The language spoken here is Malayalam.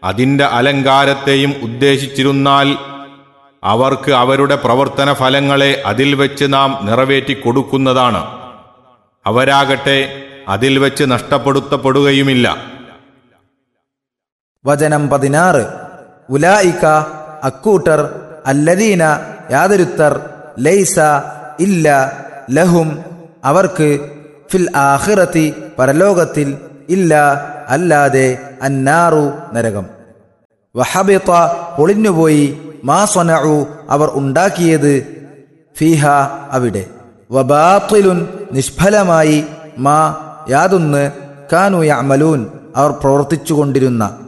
അതിന്റെ അലങ്കാരത്തെയും ഉദ്ദേശിച്ചിരുന്നാൽ അവർക്ക് അവരുടെ പ്രവർത്തന ഫലങ്ങളെ അതിൽ വെച്ച് നാം നിറവേറ്റി കൊടുക്കുന്നതാണ് അവരാകട്ടെ അതിൽ വെച്ച് നഷ്ടപ്പെടുത്തപ്പെടുകയുമില്ല വചനം പതിനാറ് ഉലായിക്ക അക്കൂട്ടർ അല്ലദീന യാതൊരുത്തർ ലൈസ ഇല്ല ലഹും അവർക്ക് ഫിൽ ആഖിറത്തി പരലോകത്തിൽ ഇല്ല അല്ലാതെ അന്നാറു നരകം വഹബിത്ത പൊളിഞ്ഞുപോയി മാ സ്വനഉ അവർ ഉണ്ടാക്കിയത് ഫീഹ അവിടെ വബാത്തിലുൻ നിഷ്ഫലമായി മാ യാതൊന്ന് കാനു യഅമലൂൻ അവർ പ്രവർത്തിച്ചുകൊണ്ടിരുന്ന